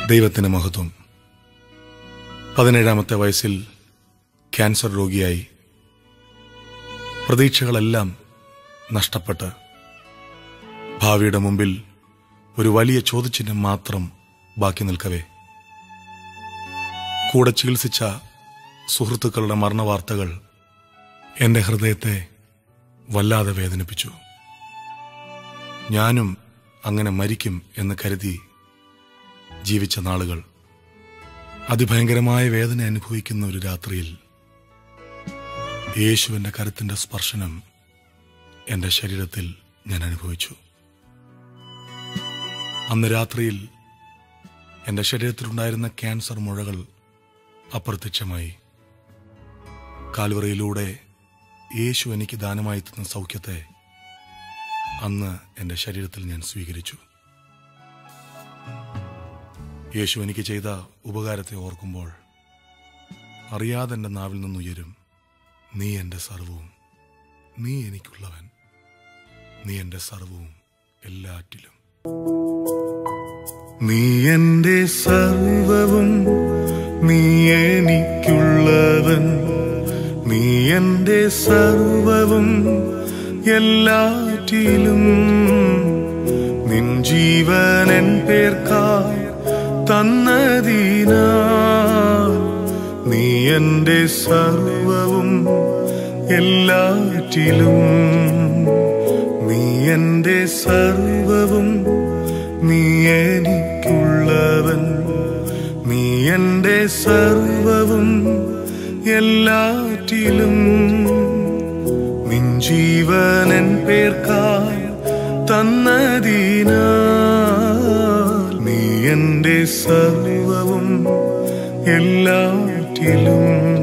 ദൈവത്തിന് മഹത്വം പതിനേഴാമത്തെ വയസ്സിൽ ക്യാൻസർ രോഗിയായി പ്രതീക്ഷകളെല്ലാം നഷ്ടപ്പെട്ട് ഭാവിയുടെ മുമ്പിൽ ഒരു വലിയ ചോദ്യചിഹ്നം മാത്രം ബാക്കി നിൽക്കവേ കൂടെ ചികിത്സിച്ച സുഹൃത്തുക്കളുടെ മരണവാർത്തകൾ എന്റെ ഹൃദയത്തെ വല്ലാതെ വേദനിപ്പിച്ചു ഞാനും അങ്ങനെ മരിക്കും എന്ന് കരുതി ജീവിച്ച നാളുകൾ അതിഭയങ്കരമായ വേദന അനുഭവിക്കുന്ന ഒരു രാത്രിയിൽ യേശുവിന്റെ കരുത്തിന്റെ സ്പർശനം എന്റെ ശരീരത്തിൽ ഞാൻ അനുഭവിച്ചു അന്ന് രാത്രിയിൽ എന്റെ ശരീരത്തിലുണ്ടായിരുന്ന ക്യാൻസർ മുഴകൾ അപ്രത്യക്ഷമായി കാൽവറയിലൂടെ യേശു എനിക്ക് ദാനമായി തന്ന സൗഖ്യത്തെ അന്ന് എന്റെ ശരീരത്തിൽ ഞാൻ സ്വീകരിച്ചു യേശു എനിക്ക് ചെയ്ത ഉപകാരത്തെ ഓർക്കുമ്പോൾ അറിയാതെ എൻ്റെ നാവിൽ നിന്നുയരും നീ എൻ്റെ സർവവും നീ എനിക്കുള്ളവൻ നീ എൻ്റെ സർവവും എല്ലാറ്റിലും നീ എൻ്റെ സർവവും നീ എനിക്കുള്ളവൻ നീ എൻ്റെ സർവവും എല്ലാറ്റിലും നിൻ ജീവനൻ പേർക്കായി തന്നതിനാ നീ എൻ്റെ സർവവും എല്ലാറ്റിലും നീ എൻ്റെ സർവവും നീ എനിക്കുള്ളവൻ നീ എൻ്റെ സർവവും എല്ലാറ്റിലും നിൻ ജീവനൻ പേർക്കായി തന്നതിനാ നീ എൻ്റെ സർവവും എല്ലാറ്റിലും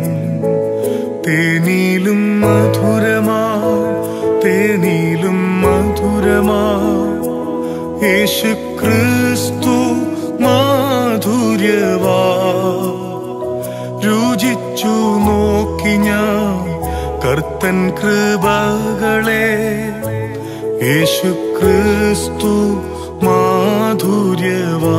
തേനീലും മധുരമാ തേനീലും മധുരമാ യേശു ക്രിസ്തു മാധുര്യവാ രുചിച്ചു നോക്കി ഞാൻ കർത്തൻ കൃപകളെ യേശു ക്രിസ്തു മാധുര്യവാ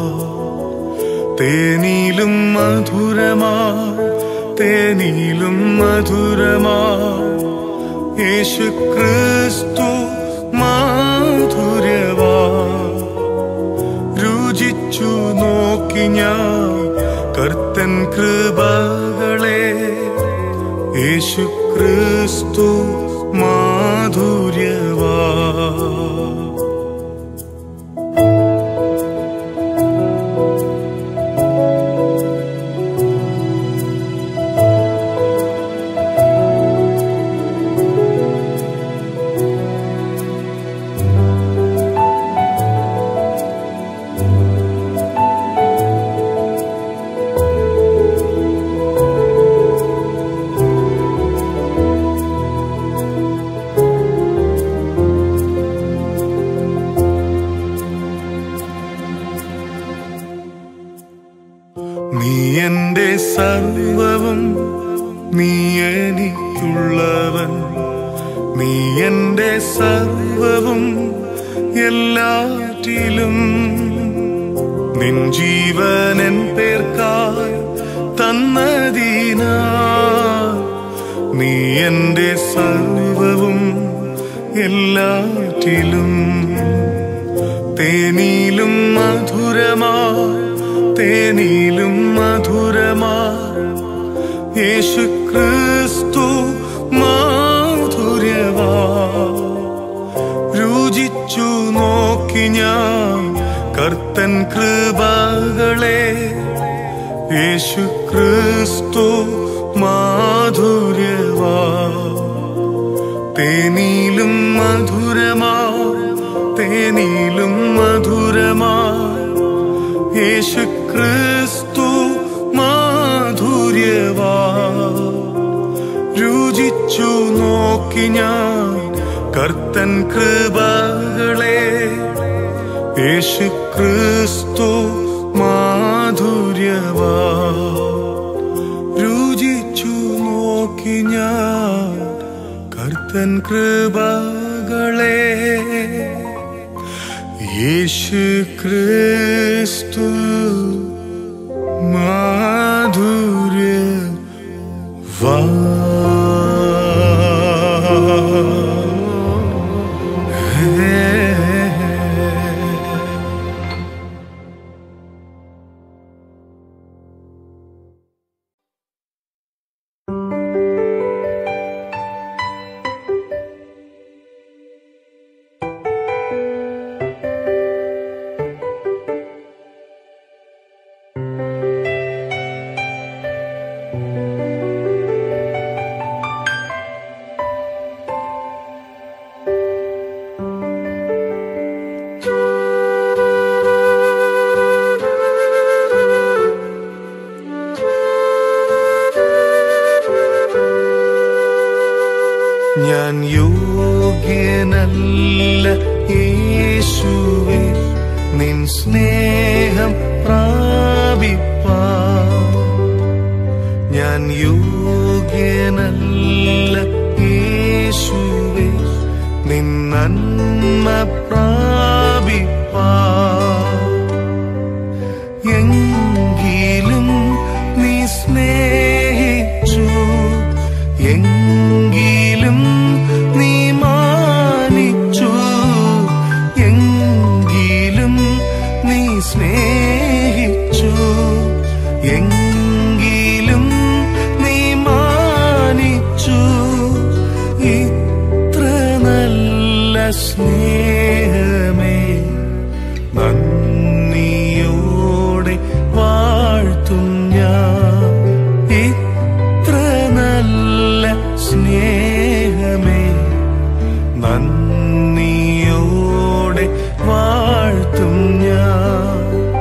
തേനീലും മധുരമാ തേനീലും മധുരമാ യേശു ക്രിസ്തു മാധുര്യവാ രുചിച്ചു നോക്കി ഞാൻ കർത്തൻ കൃപകളെ യേശു ക്രിസ്തു മാധുര്യവാ നീ എന്റെ സർവവും നീ എനിക്കുള്ളവൻ നീ എന്റെ സർവവും എല്ലാറ്റിലും നിൻ ജീവനൻ പേർക്കായി തന്നതിനാ നീ എന്റെ സർവവും എല്ലാറ്റിലും തേനീലും മധുരമാ തേനീലും മധുരമാ യേശു ക്രിസ്തു മാധുര്യവാ രുചിച്ചു നോക്കി ഞാൻ കർത്തൻ കൃപകളെ യേശു ക്രിസ്തു മാധുര്യവാ തേനീലും മധുരമാ തേനീലും മധുരമാ യേശു ക്രിസ്തു മാധുര്യവാ രുചിച്ചു നോക്കി ഞാൻ കർത്തൻ കൃപകളെ യേശു ക്രിസ്തു മാധുര്യവാ രുചിച്ചു നോക്കി ഞാൻ കർത്തൻ കൃപകളെ യേശു ക്രിസ്തു മാധുര്യ വാ ഞാൻ യോഗ്യനല്ല യേശുവേ നിൻ സ്നേഹം പ്രാപിപ്പാ ഞാൻ യോഗ്യനല്ല യേശുവേ നിൻ നന്മ പ്രാപിപ്പാ എങ്കിലും നീ സ്നേഹിച്ചു എങ്കിലും നീ മാനിച്ചു എങ്കിലും നീ സ്നേഹിച്ചു എങ്കിലും നീ മാനിച്ചു ഇത്ര നല്ല സ്നേഹമേ നന്ദിയോടെ വാഴ്ത്തും ഞാൻ ഇത്ര നല്ല സ്നേഹമേ നന്ദിയോടെ വാഴ്ത്തും ഞാൻ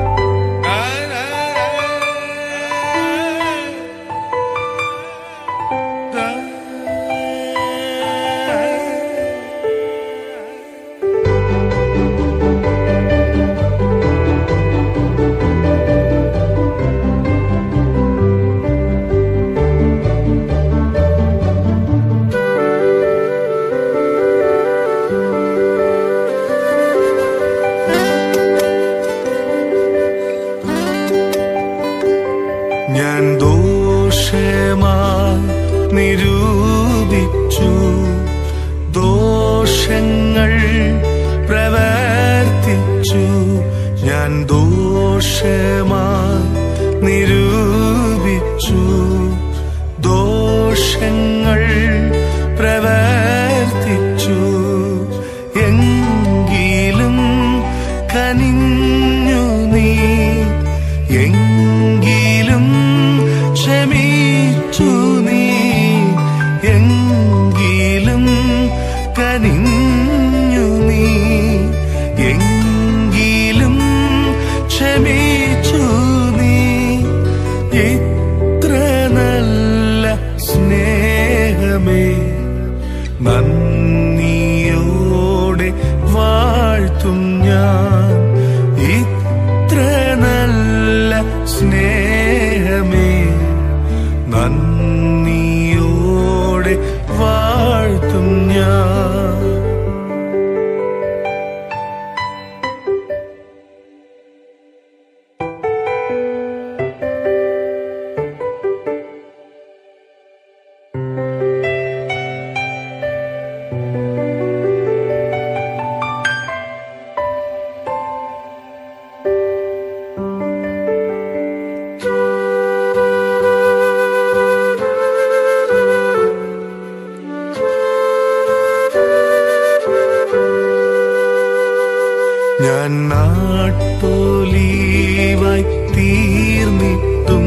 ഞാൻ ദോഷമായി നിരൂപിച്ചു ദോഷങ്ങൾ പ്രവർത്തിച്ചു ഞാൻ ദോഷമായി നിരൂപിച്ചു ദോഷങ്ങൾ പ്രവർത്തിച്ചു എങ്കിലും കനിഞ്ഞു നീ എങ്കിലും ക്ഷമിച്ചു നീ എങ്കിലും കനിഞ്ഞു നീ എങ്കിലും ക്ഷമിച്ചു നീ ഇത്ര നല്ല സ്നേഹമേ നന്ദിയോടെ വാഴ്ത്തും ഞാൻ ഇത്ര നല്ല സ്നേഹമേ നന്ദിയോടെ വാഴ്ത്തും ഞാൻ ഞാൻ നാട്ടോലീവായി തീർന്നിട്ടും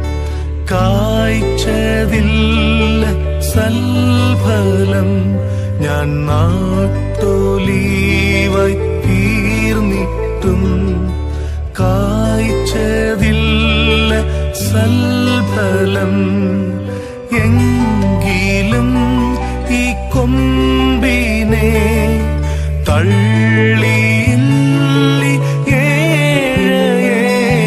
കായ്ച്ചതില്ല സൽഫലം ഞാൻ നാട്ടോലീവായി തീർന്നിട്ടും കായ്ച്ചതില്ല സൽഫലം എങ്കിലും ഈ കൊമ്പിനെ തള്ളിയില്ലി ഏഴയേ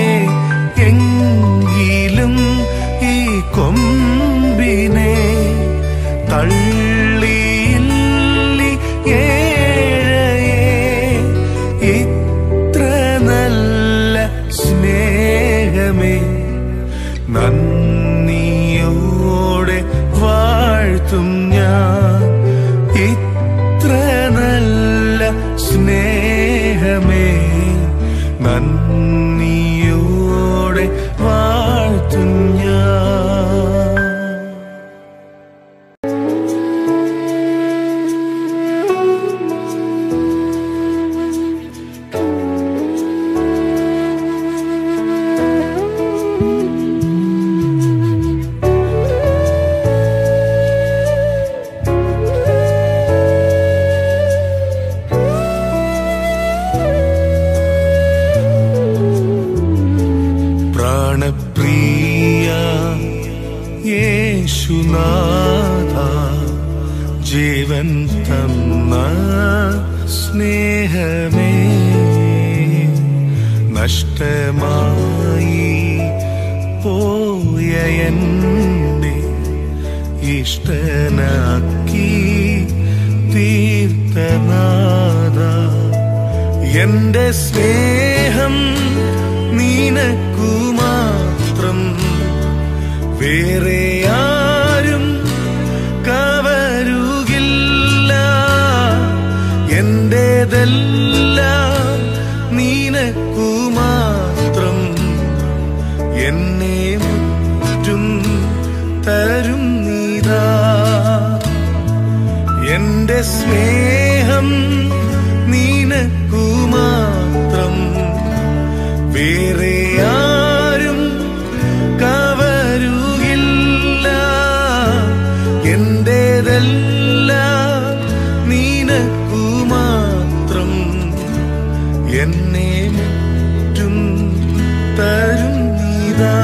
എങ്കിലും ഈ കൊമ്പിനെ തള്ളിയില്ലി ഏഴയേ സ്നേഹമേ നന്ദിയോടെ വാഴ്ത്തും ഞാൻ പ്രാണപ്രിയ യേശുനാഥ ജീവൻ തന്ന സ്നേഹമേ നഷ്ടമായി പോയ എന്നെ ഇഷ്ടനാക്കി തീർത്തനാഥ എന്റെ സ്നേഹം നിനക്കു മാത്രം വേറെ ആരും കവരുകില്ല എന്റേതെല്ലാം നിനക്കു മാത്രം എന്നെ മുറ്റും തരും നീതാ എന്റെ സ്നേഹം നിനക്കു മാത്രം വേറെ ആരും കവരുകില്ല എന്റേതെല്ലാം നിനക്കു മാത്രം എന്നെ മുറ്റും തരും നീതാ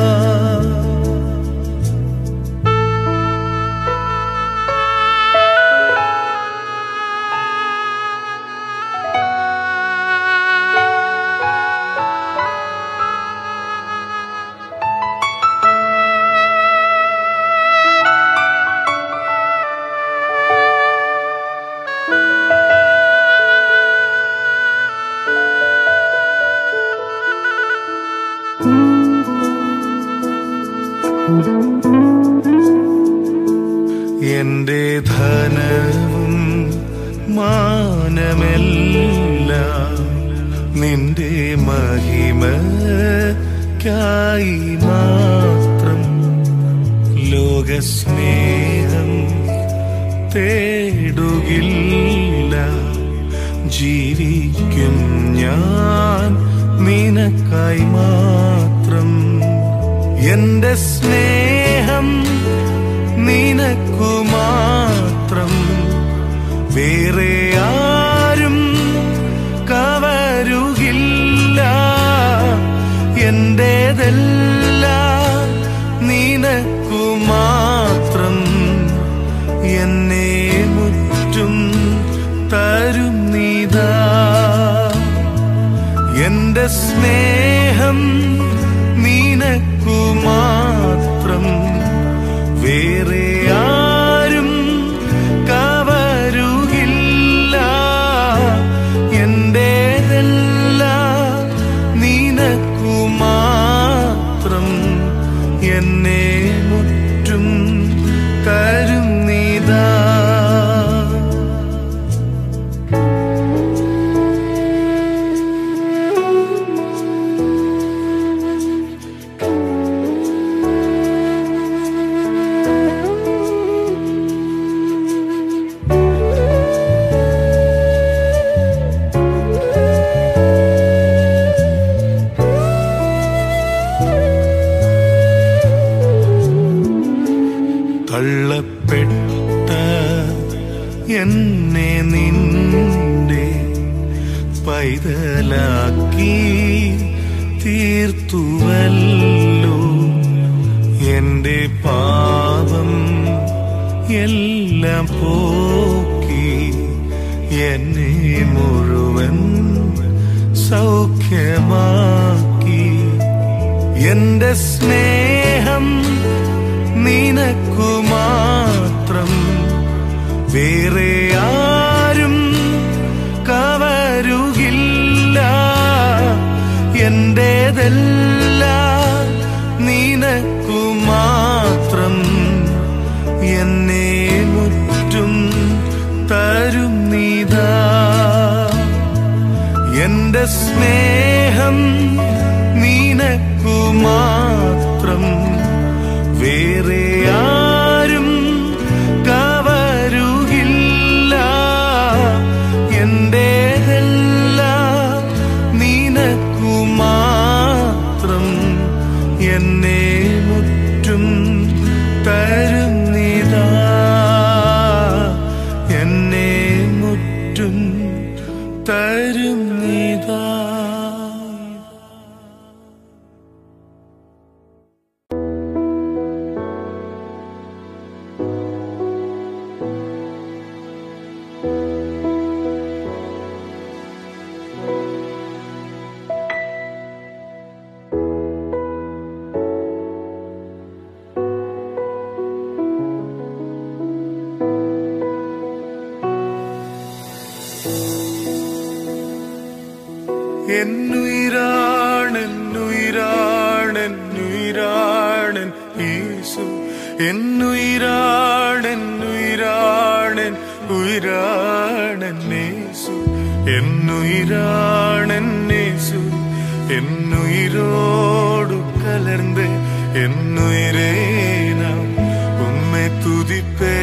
എന്റെ ധനവും മാനമെല്ലാം നിന്റെ മഹിമക്കായി മാത്രം ലോകസ്നേഹം തേടുകില്ല ജീവിക്കും ഞാൻ നിനക്കായി മാത്രം എന്റെ സ്നേഹം നിനക്കു മാത്രം വേറെ ആരും കവരുകില്ല എന്റേതെല്ലാം നിനക്കു മാത്രം എന്നെ മുറ്റും തരും നീതാ എന്റെ സ്നേഹം നിനക്കു മാത്രം വേറെ ആരും കവരുകില്ല എന്റേതെല്ലാം നിനക്കു മാത്രം എന്നെ മുറ്റും തരും നീതാ തള്ളപ്പെട്ട എന്നെ നിന്റെ പൈതലാക്കി തീർത്തുവല്ലോ എന്റെ പാപം എല്ലാം പോക്കി എന്നെ മുഴുവൻ സൗഖ്യമാക്കി എന്റെ സ്നേഹം നിനക്കു മാത്രം വേറെ ആരും കവരുകില്ല എന്റേതെല്ലാം നിനക്കു മാത്രം എന്നെ മുറ്റും തരും നീതാ സ്നേഹം നിനക്കു മാത്രം വേറെ ആരും കവരുകില്ല എന്റേതെല്ലാം നിനക്കു മാത്രം എന്നെ മുറ്റും തരുന്നിതാ എന്നെ മുറ്റും തരുന്നിതാ എന്നുയിരാണെന്നുയിരാണെന്നുയിരാണൻ യേശു എന്നുയിരാണെന്നുയിരാണൻ ഉയിരാണൻ യേശു എന്നുയിരാണൻ യേശു എന്നുയിരോടു കലർന്ന് എന്നുയിരേ നാം ഉമ്മെ തുതിപ്പേ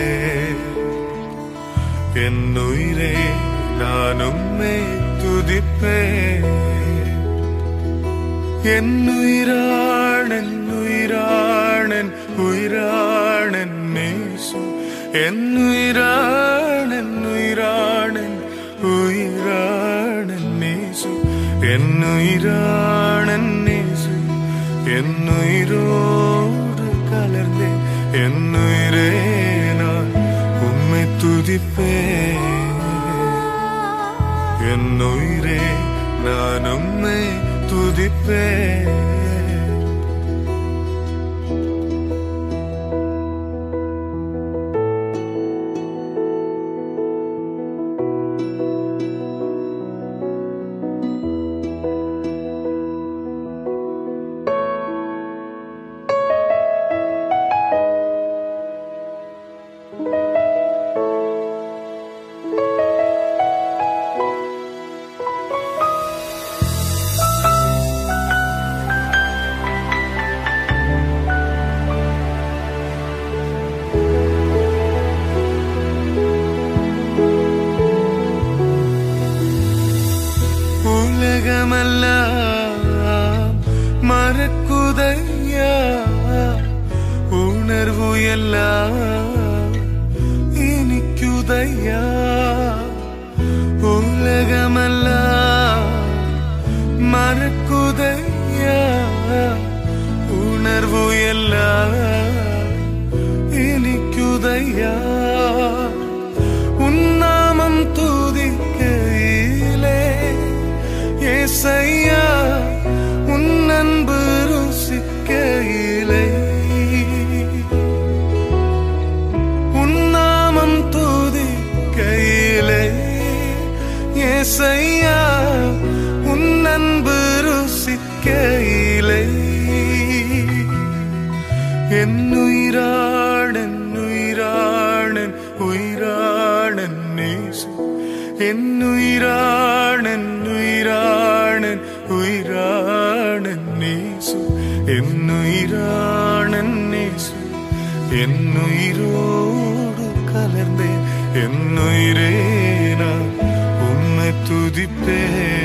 എന്നുയിരേ നാനുമ്മേ തുതിപ്പേ എന്നുയിരാണെന്നുയിരാണൻ ഉയിരാണൻ നേസു എന്നുയിരാണെന്നുയിരാണൻ ഉയിരാണൻ നേസു എന്നുയിരാണൻ നേസു എന്നുയിരോട് കലർന്ന് എന്നുയിരേ ഞാൻ ഉമ്മെ തുതിപ്പേ എന്നുയിരേ നാനുമ്മേ തുതിപ്പേ ഉലകമല്ല മറക്കുതയ്യ ഉണർവു എല്ലാം എനിക്കുതയ്യ ഉലകമല്ല മറക്കുതയ്യ ഉണർവു എല്ലാം എനിക്കുതയ്യ ഉന്നാമം തുതിക്കയിലേ ஏசையா உன் அன்பு ருசிக்கையிலே உன்னாமம் துதிக்கையிலே ஏசையா உன் அன்பு ருசிக்கையிலே என்னுயிராடன் உயிராடன் உயிராடன் நேசு என்னுயிராடன் ഉയിരാണൻ ഉയിരാണൻ നേസു എന്നുയിരാണൻ നേസു എന്നുയിരോട് കലർന്നേ എന്നുയിരേന ഉമ്മ തുതിപ്പേ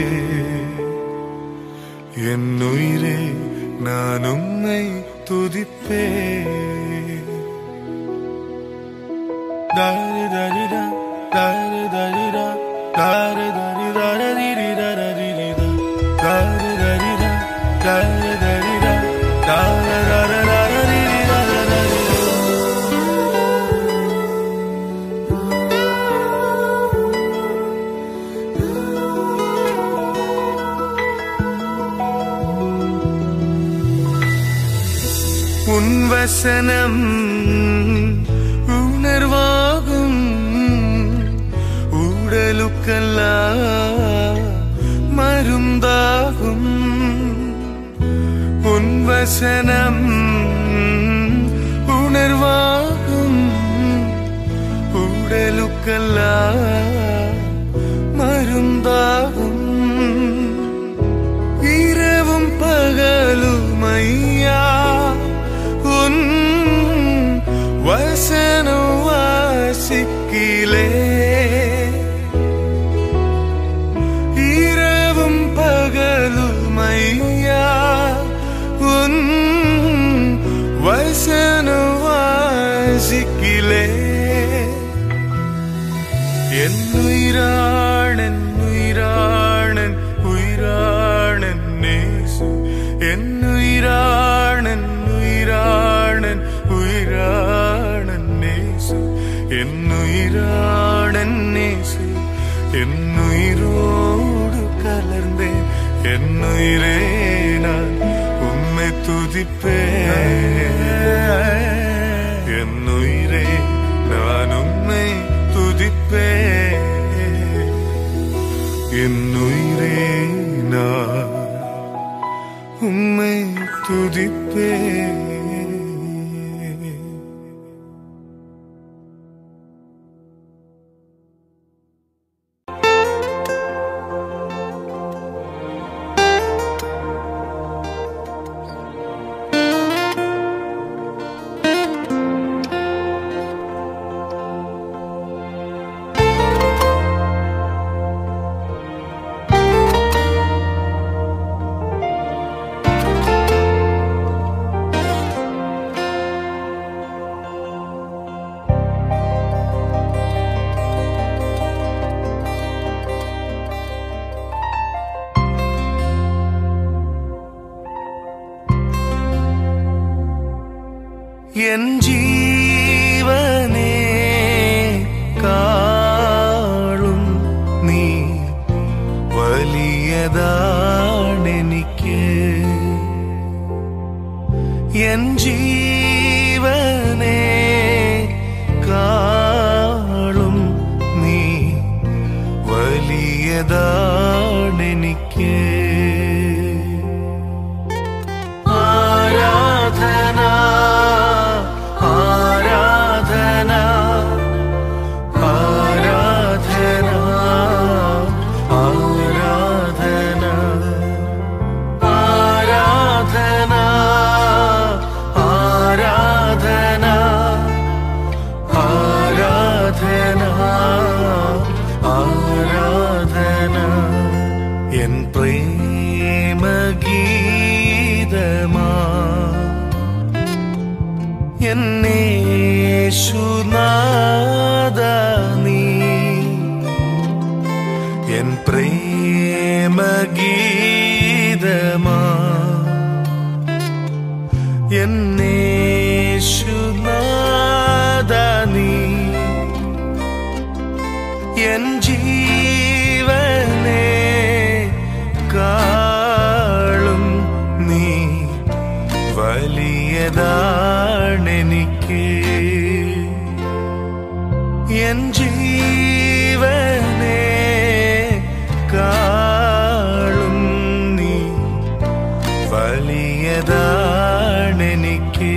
എന്നുയിരേ നാനുമ്മை തുതിപ്പേ ദാരി ദാരി ദാ ദാരി ദാരി ദാ ദാരി ദാരി ദാരി ദിരി ദാരി ദിരി ദാ ദാരി ദാരി ദാ ദാരി ദാരി ദാ ദാരി ദാരി ദാരി ദിരി ദാരി ദാരി ദാ உன் வசனம் உணர்வாகும் உடலுக்கெல்லாம் மருந்தாகும் உன் வசனம் உணர்வாகும் உடலுக்கெல்லாம் மருந்தாகும் உயிரானேசு என்னுயிரோடு கலர்ந்தே என்னுயிரே நான் உம்மை துதிப்பேன் என்னுயிரே நான் உம்மை துதிப்பேன் என்னுயிரே நான் உம்மை துதிப்பேன் എൻ ജീവനെ കാളും നീ വലിയതാണെനിക്ക് എൻ ജീവനെ കാളും നീ വലിയതാണെനിക്ക് ആരാധന ആരാധന ആരാധന ആരാധന ആരാധന ആരാധന ആരാധന ആരാധന എൻ പ്രേമഗീതമാ എന്നേശുനാഥ നീ എൻ പ്രേമഗീതമാ എന്നേശുനാഥ നീ എൻ ജീവനെ കാളും നീ വലിയതാണെനിക്ക് എൻ ജീവനെ കാളും നീ വലിയതാണെനിക്ക്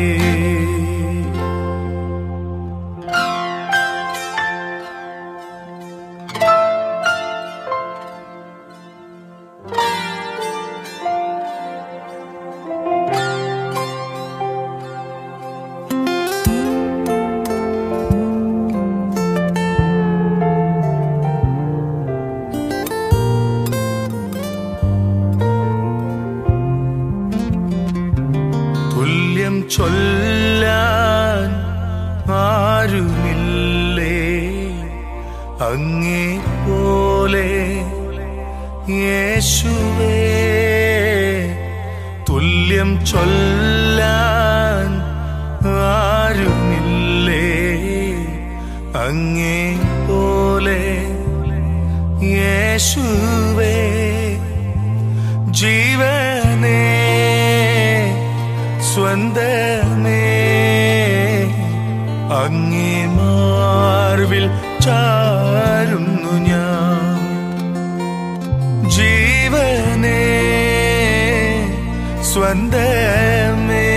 തുല്യം ചൊല്ലാൻ ആരുമില്ലേ അങ്ങേ പോലെ യേശുവേ തുല്യം ചൊല്ലാൻ ആരുമില്ലേ അങ്ങേ പോലെ യേശുവേ ജീവനേ സ്വന്തമേ അങ്ങേ മാർവിൽ ചാരുന്നു ഞാൻ ജീവനേ സ്വന്തമേ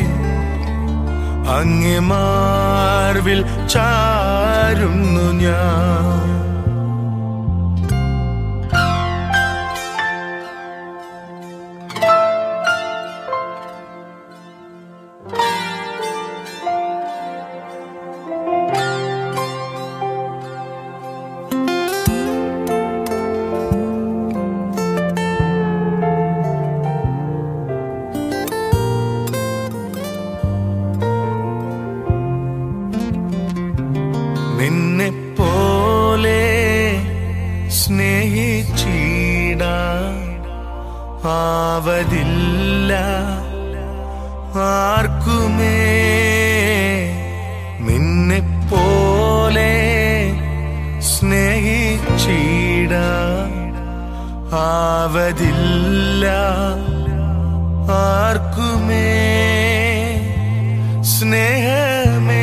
അങ്ങേ മാർവിൽ ചാരുന്നു ഞാൻ നിന്നെ പോലെ സ്നേഹിച്ചിട ആവതില്ല ആർക്കുമേ നിന്നെ പോലെ ആവതില്ല ആർക്കുമേ സ്നേഹമേ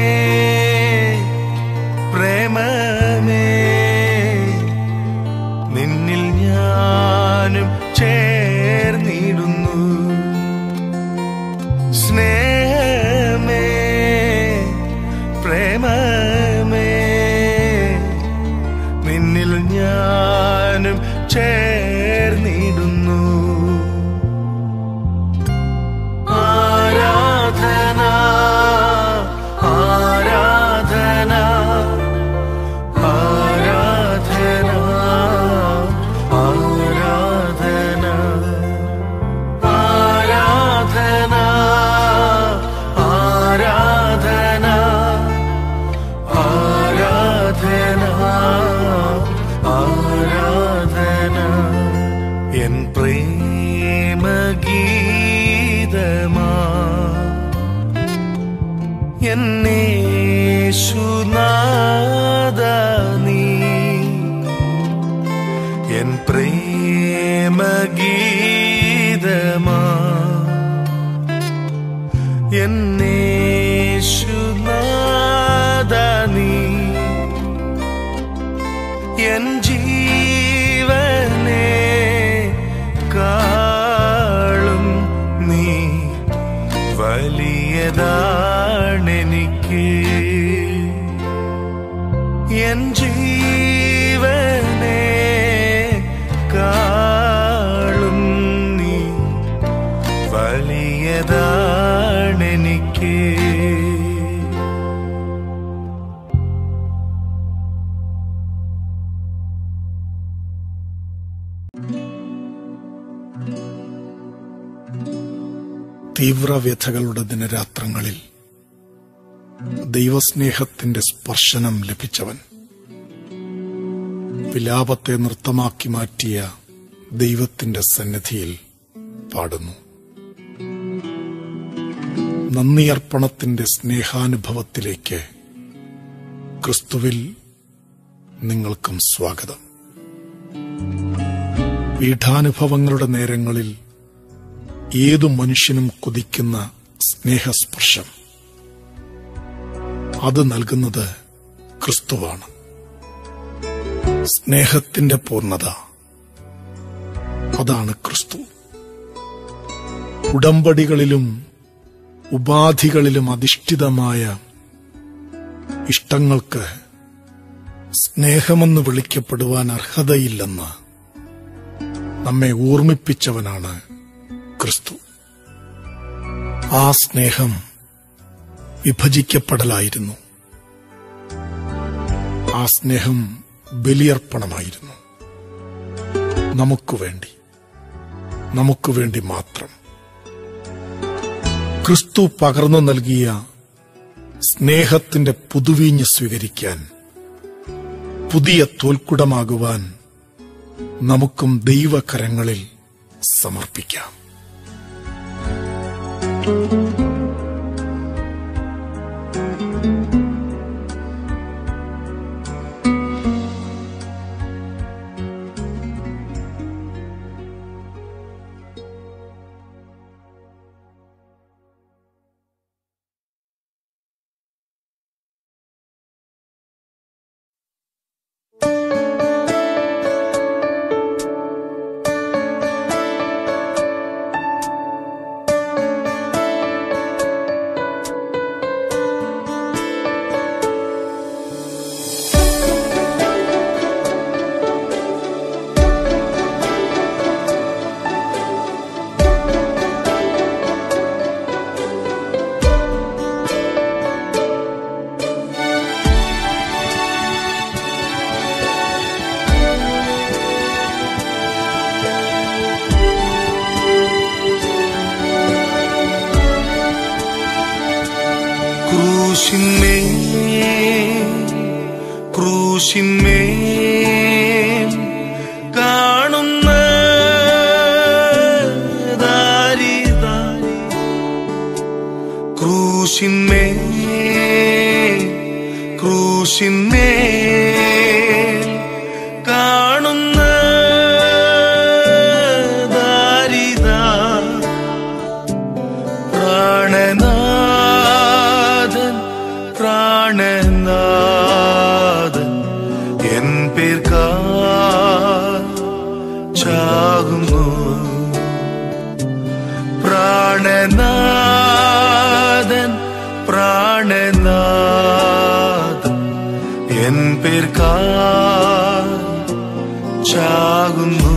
പ്രേമമേ നിന്നിൽ ഞാനും ചേർന്നിടുന്നു സ്നേഹമേ പ്രേമമേ നിന്നിൽ ഞാനും ചേർന്നിടുന്നു ആരാധന ആരാധന ആരാധന ആരാധന ആരാധന ആരാധന ആരാധന ആരാധന എൻ പ്രേമഗീതമാ എന്നേശുനാദ നീ എൻ പ്രേമഗീതമാ എന്നേശുനാദ നീ എൻ ജീവനെ കാളും നീ വലിയതാണെനിക്ക് എൻ ജീവനെ കാളും നീ വലിയതാണെനിക്ക് തീവ്രവ്യഥകളുടെ ദിനരാത്രങ്ങളിൽ ദൈവസ്നേഹത്തിന്റെ സ്പർശനം ലഭിച്ചവൻ വിലാപത്തെ നൃത്തമാക്കി മാറ്റിയ ദൈവത്തിന്റെ സന്നിധിയിൽ പാടുന്നു നന്ദിയർപ്പണത്തിന്റെ സ്നേഹാനുഭവത്തിലേക്ക് ക്രിസ്തുവിൽ നിങ്ങൾക്കും സ്വാഗതം പീഠാനുഭവങ്ങളുടെ നേരങ്ങളിൽ ഏതു മനുഷ്യനും കൊതിക്കുന്ന സ്നേഹസ്പർശം അത് നൽകുന്നത് ക്രിസ്തുവാണ് സ്നേഹത്തിന്റെ പൂർണ്ണത അതാണ് ക്രിസ്തു ഉടമ്പടികളിലും ഉപാധികളിലും അധിഷ്ഠിതമായ ഇഷ്ടങ്ങൾക്ക് സ്നേഹമെന്ന് വിളിക്കപ്പെടുവാൻ അർഹതയില്ലെന്ന് നമ്മെ ഓർമ്മിപ്പിച്ചവനാണ് ക്രിസ്തു ആ സ്നേഹം വിഭജിക്കപ്പെടലായിരുന്നു ആ സ്നേഹം ബലിയർപ്പണമായിരുന്നു നമുക്കു വേണ്ടി നമുക്കു വേണ്ടി മാത്രം ക്രിസ്തു പകർന്നു നൽകിയ സ്നേഹത്തിന്റെ പുതുവീഞ്ഞ് സ്വീകരിക്കാൻ പുതിയ തോൽക്കുടമാകുവാൻ നമുക്കും ദൈവകരങ്ങളിൽ സമർപ്പിക്കാം ക്രൂശിന്മേ ക്രൂശിന്മേ കാണുന്ന ദാരിത ക്രൂശിന്മേ ക്രൂശിന്മേ കാണുന്ന ചാകുന്നു പ്രാണനാഥൻ പ്രാണനാഥൻ എൻ പേർക്കാ ചാകുന്നു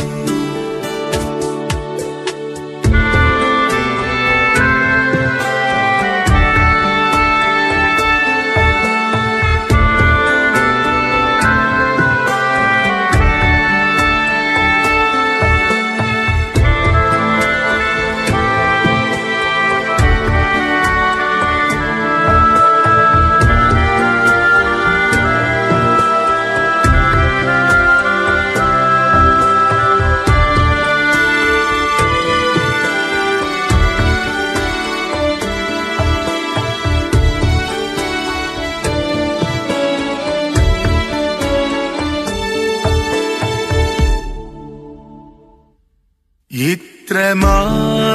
ഇത്രമാ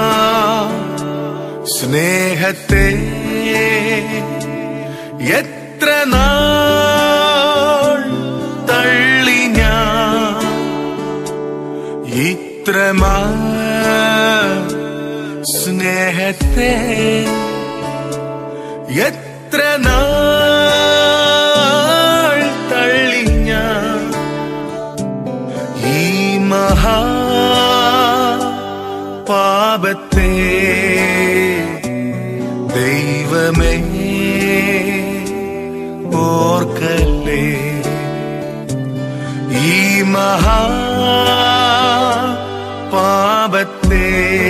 സ്നേഹത്തെ എത്ര നാൾ തള്ളി ഞാൻ ഇത്രമാ സ്നേഹത്തെ എത്ര നാൾ തള്ളി ഞാൻ ഈ മഹാ പാപത്തെ ദൈവമേ ഓർക്കല്ലേ ഈ മഹാ പാപത്തെ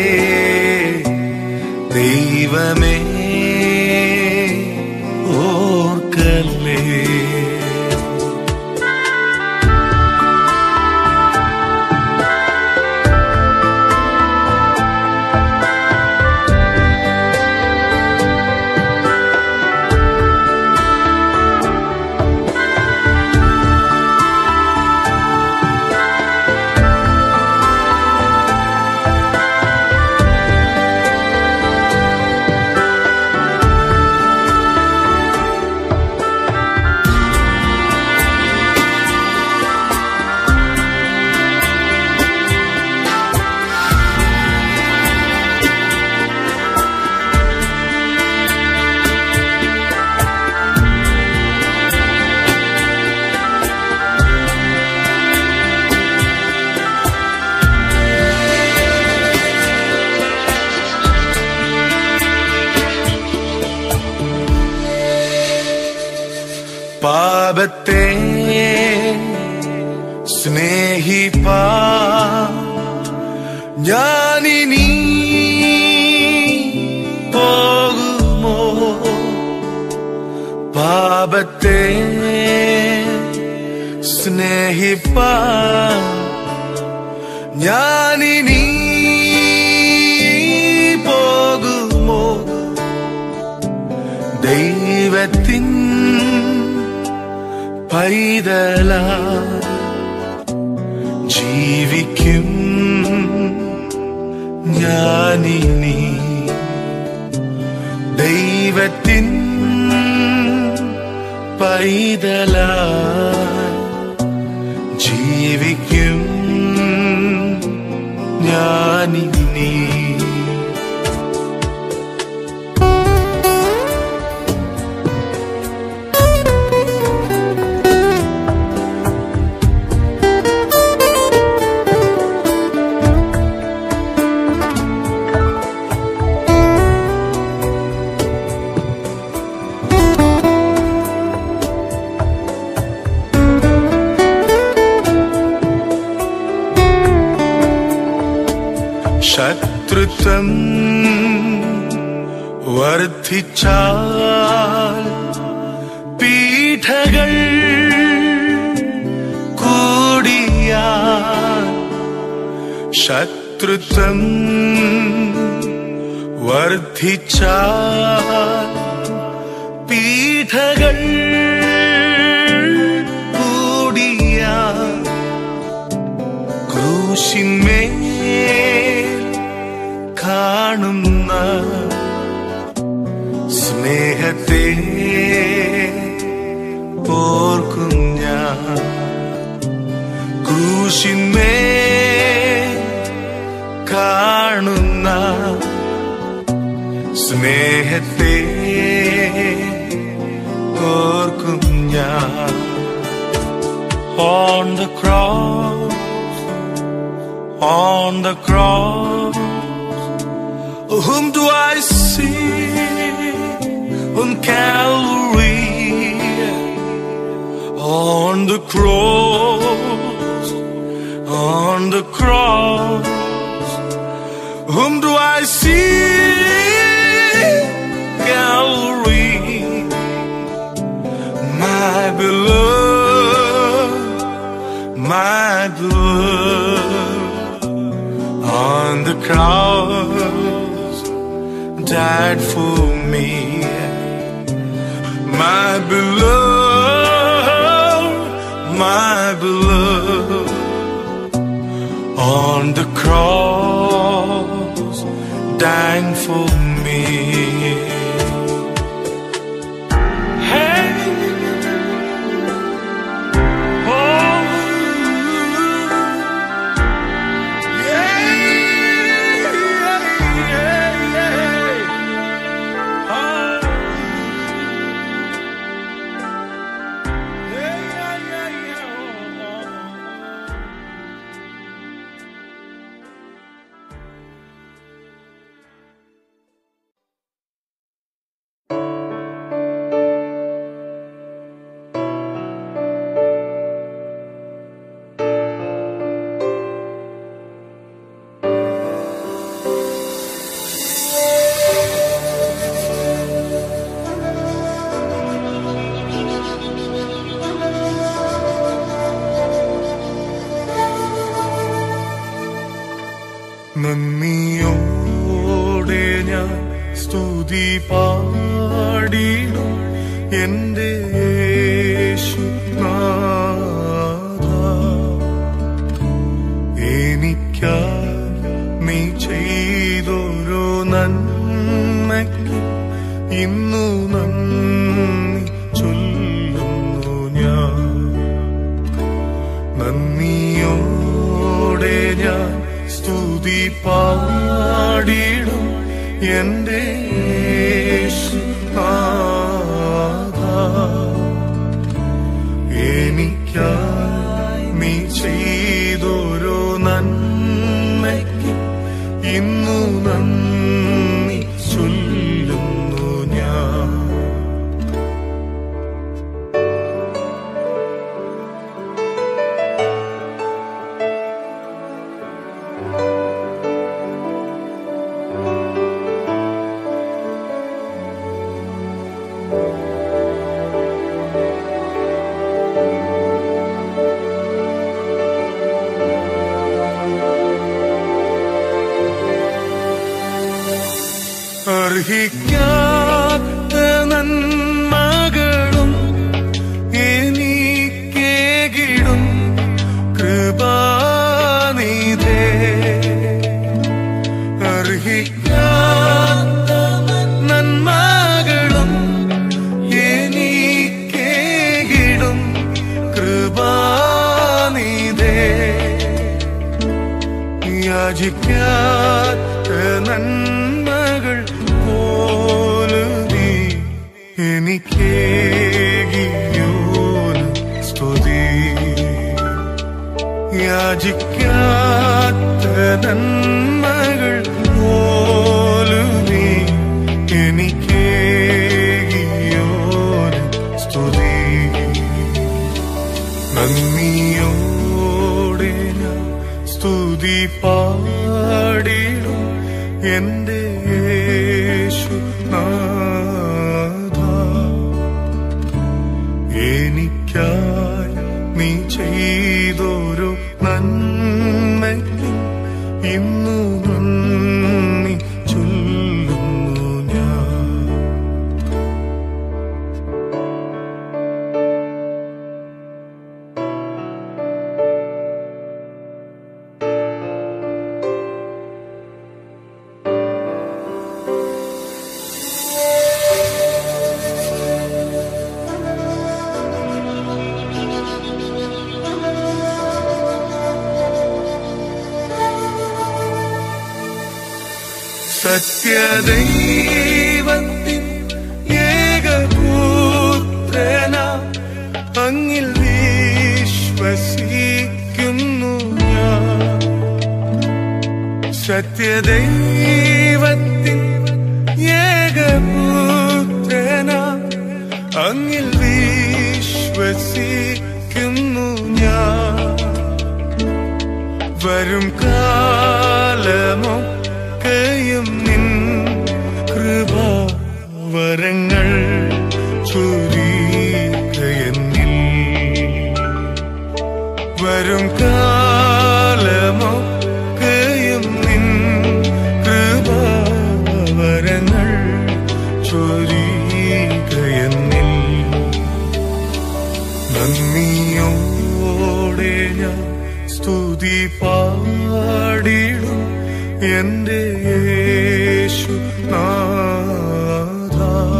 ദൈവമേ ഓർക്കല്ലേ പാപത്തെ സ്നേഹിപ്പാ ഞാനിനി പോകുമോ പാപത്തെ സ്നേഹിപ്പാ ഞാനിനി പോകുമോ ദൈവത്തിൻ പൈതല ജീവിക്കും ഞാനിനി ദൈവത്തിൻ പൈതല ജീവിക്കും ഞാനിനി ശത്രുത്വം വർദ്ധിച്ചാൽ പീഠകൾ കൂടിയാൽ ശത്രുത്വം വർദ്ധിച്ചാൽ പീഠകൾ കൂടിയാൽ ക്രൂശിന്മേൽ കാണുന്ന സ്നേഹത്തെ ഓർക്കും ഞാൻ ക്രൂശിന്മേൽ സ്നേഹത്തെ ഓർക്കും ഞാൻ on the cross, on the cross. Whom do I see on Calvary? On the cross, on the cross. Whom do I see? Calvary, my beloved, my beloved, on the cross, died for me. My beloved, my beloved, on the cross, dying for me. Hey, oh, yeah, yeah, yeah, oh, yeah, yeah, yeah, yeah. നന്ദിയോടെ ഞാൻ സ്തുതി പാടിടും എന്റെ യേശുനാഥ. എനിക്കായി നീ ചെയ്തൊരു നന്മയ്ക്ക് ഇന്നു നന്ദി ചൊല്ലുന്നു ഞാൻ നന്ദിയോടെ ഞാൻ സ്തുതി പാടിടും എന്റെ യേശുനാഥ. എനിക്കായി നീ ചെയ്തൊരു നന്മയ്ക്ക് ഇന്നു നന്ദി ചൊല്ലുന്നു ഞാൻ അർഹിക്കാത്ത നന്മകളും എനിക്കേകിടും കൃപാനിധേ അർഹിക്കാത്ത നന്മകളും എനിക്കേകിടും കൃപാനിധേ യാചിക്കാത്ത നന്മകൾ പോലും നീ എനിക്കേകിയോന് സ്തുതി യാചിക്കാത്ത നന്മകൾ പോലും നീ എനിക്കേകിയോന് സ്തുതി നന്ദിയോടെ ഞാൻ സ്തുതി പാടിടും എന്റെ യേശുനാഥ എനിക്കായി നീ ചെയ്തൊരു നന്മയ്ക്ക് ഇന്നു നന്ദി ചൊല്ലുന്നു ഞാൻ സത്യദൈവത്തിൻ ഏകപുത്രന അങ്ങിൽ വിശ്വസിക്കുന്നു ഞാൻ വരും കാലമൊക്കെയും നിൻ കൃപാവരങ്ങൾ ചൊരികയെന്നിൽ വരും കാലമൊക്കെയും നിൻ കൃപാവരങ്ങൾ ചൊരികയെന്നിൽ നന്ദിയോടെ ഞാൻ സ്തുതി പാടിടും എന്റെ യേശു നാഥ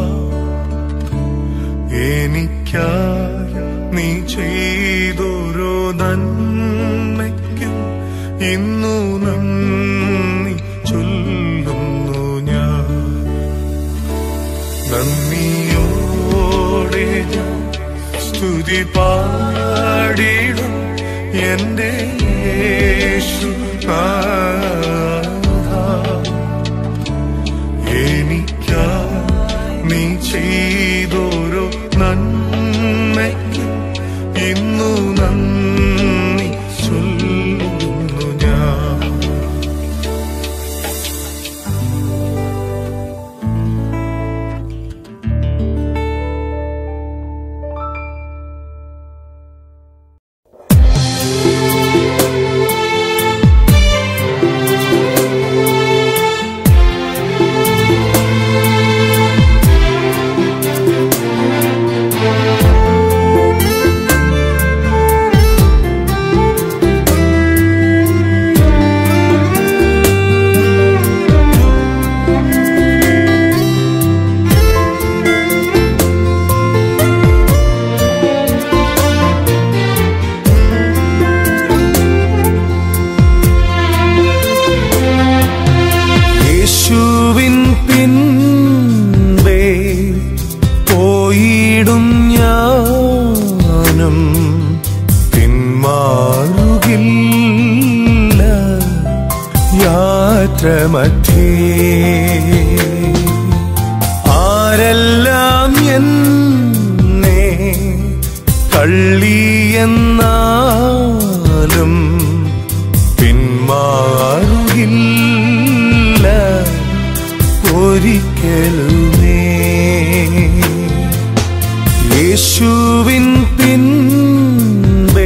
എനിക്കായി നീ ചെയ്തൊരു നന്മയ്ക്കും ഇന്നു നന്ദി ചൊല്ലുന്നു ഞാൻ നന്ദിയോടെ ഞാൻ സ്തുതി പാടിടും എന്റെ യേശു എനിക്കായി നീ ചെയ്തോരോ നന്മയ്ക്ക് ഇന്നു നന്ദി ചൊല്ലുന്നു ഞാൻ യേശുവിൻ പിൻപേ പോയിടും ഞാനും പിന്മാറുകില്ല യാത്രമധ്യേ ആരെല്ലാം എന്നെ തള്ളിയെന്നാലും പിന്മാറുകില്ല ഒരിക്കലുമേ യേശുവിൻ പിൻപേ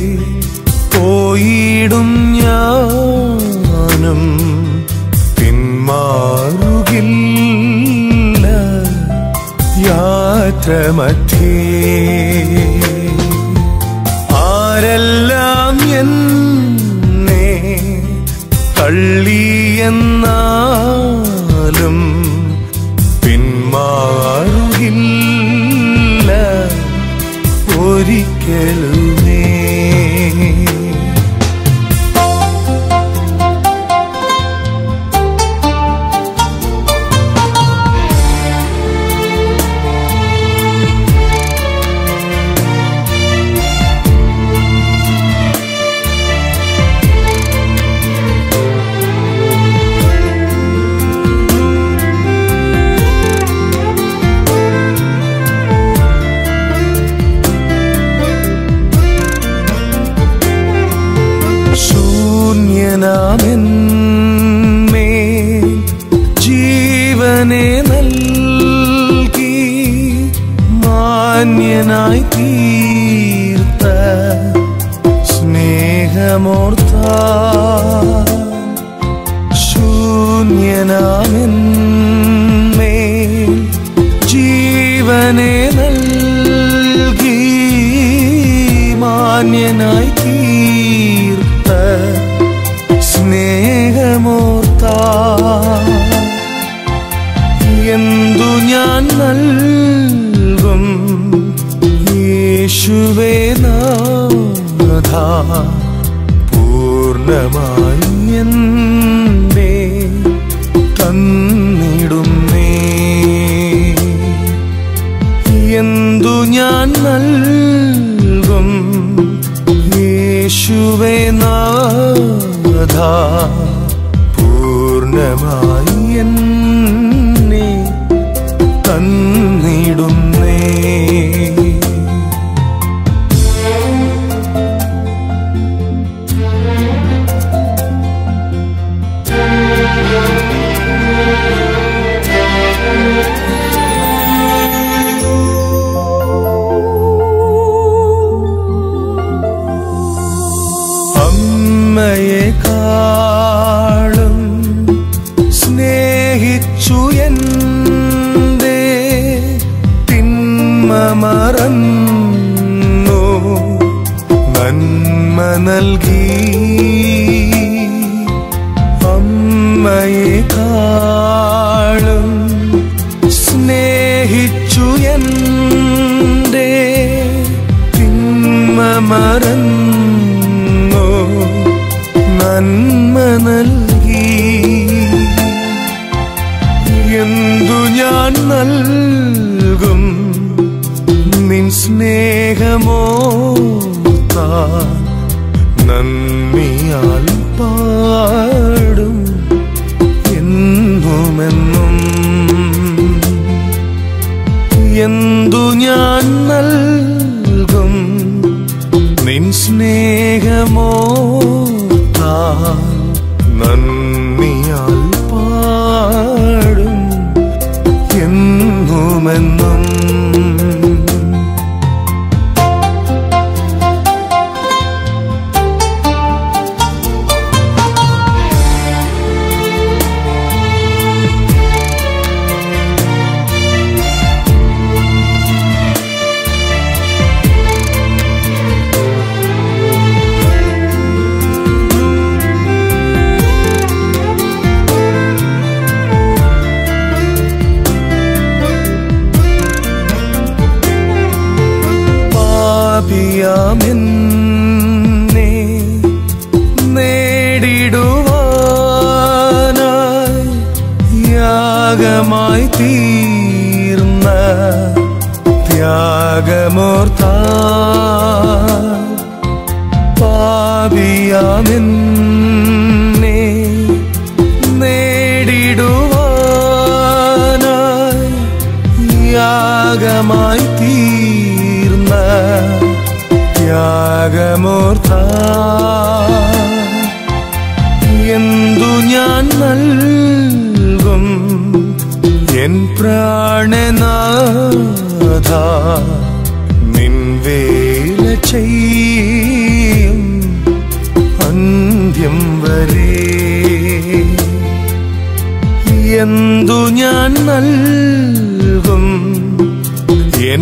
പോയിടും ഞാനും പിന്മാറുകില്ല യാത്രമധ്യേ ആരെല്ലാം എന്നെ തള്ളിയെന്നാലും പിന്മാറുകില്ല ഒരിക്കലുമേ ശൂന്യനാമെന്മേ ജീവനെ നൽകി മാന്യനായി തീർത്ത സ്നേഹമോർത്ത ശൂന്യനാമെന്മേ ജീവനെ നൽകി മാന്യനായി തീർത്ത സ്നേഹമോർത്ത എന്തു ഞാൻ നൽകും യേശുവേ നാഥ പൂർണ്ണമായി എന്നെ തന്നിടുന്നേ എന്തു ഞാൻ നൽകും യേശുവേ നാഥ മൗനമായി എന്നെ തന്നിടുന്നേ അമ്മയെക്കാളും സ്നേഹിച്ചു എന്റെ തിന്മ മറന്നു നന്മ നൽകി അമ്മയെക്കാളും സ്നേഹിച്ചു എന്റെ തിന്മ മറന്നു നന്മ നൽകി എന്തു ഞാൻ നൽകും നിൻ സ്നേഹമോ താൻ നന്ദിയാൽ പാടും എന്നുമെന്നും എന്തു ഞാൻ നൽകും നിൻ സ്നേഹമോ താൻ നന്ദിയാൽ പാടും എന്നുമെന്നും പാപിയാമെന്നെ നേടിടുവാനായി യാഗമായി തീർന്ന ത്യാഗമോർത്ത പാപിയാമെന്നെ നേടിടുവാനായി യാഗമായി തീർന്ന ത്യാഗമോർത്ത എന്തു ഞാൻ നൽകും എൻ പ്രാണനാഥ നിൻ വേല ചെയ്യും അന്ത്യം വരെ എന്തു ഞാൻ നൽകും എൻ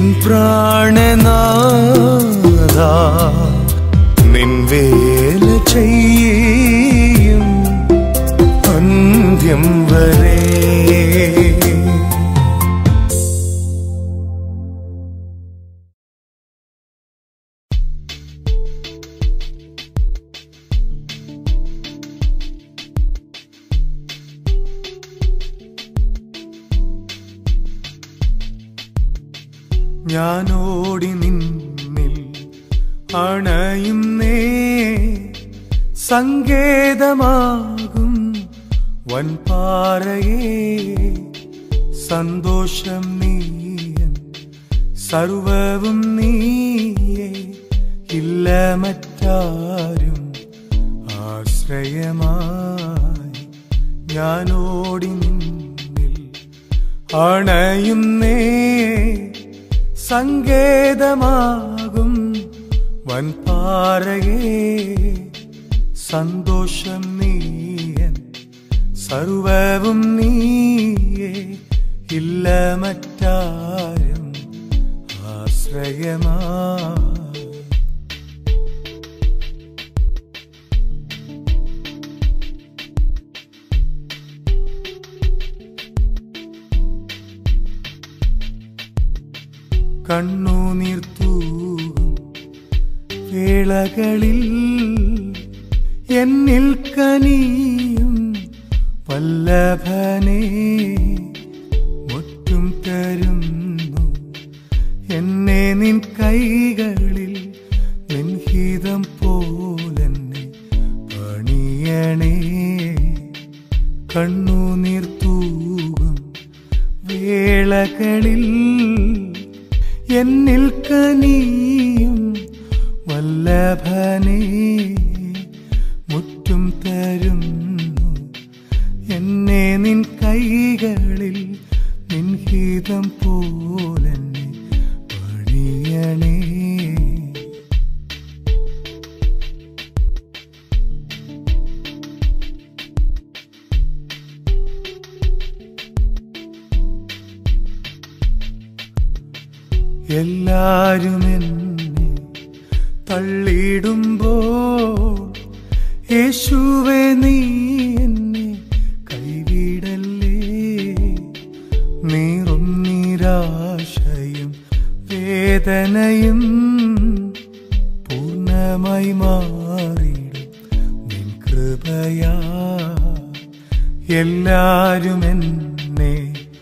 പ്രാണനാഥ നിൻ വേല ചെയ്യും അന്ത്യം വരെ ഞാനോടി നിന്നിൽ അണയുന്നേ സങ്കേതമാകും വൻപാറയേ സന്തോഷം നീയൻ സർവവും നീയേ ഇല്ല മറ്റാരും ആശ്രയമായി ഞാനോടി നിന്നിൽ അണയുന്നേ സങ്കേതമാകും വൻപാറയേ സന്തോഷം നീയൻ സർവവും നീയേ ഇല്ല മറ്റാരും ആശ്രയമാ കണ്ണുനീർ തൂകും വേളകളിൽ എന്നിൽ കനിയും വല്ലഭനെ മുറ്റും തരുന്നു എന്നെ നിൻ കൈകളിൽ നിൻഹിതം പോലെന്നെ പണിയണേ കണ്ണുനീർ തൂകും വേളകളിൽ എന്നിൽ കനിയും വല്ലഭനെ മുറ്റും തരുന്നു എന്നെ നിൻ കൈകളിൽ നിൻഹിതം പോലെന്നെ പണിയണേ എല്ലാരും എന്നെ തള്ളിയിടുമ്പോൾ യേശുവെ നീ എന്നെ കൈവിടല്ലേ നീറും നിരാശയും വേദനയും പൂർണ്ണമായി മാറിയിടും നിൻ കൃപയാ എല്ലാരും എന്നെ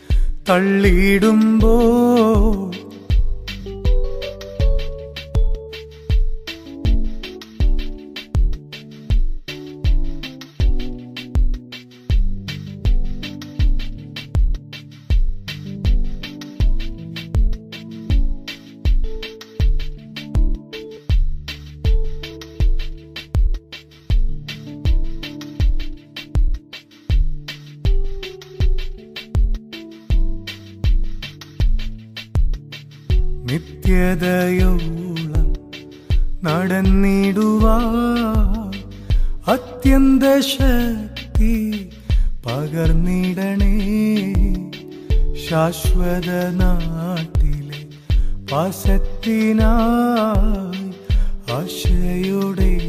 തള്ളിയിടുമ്പോൾ നിത്യതയോളം നടന്നിടുവാ അത്യന്ത ശക്തി പകർന്നിടണേ ശാശ്വത നാട്ടിലെ പാസത്തിനായി ആശയോടെ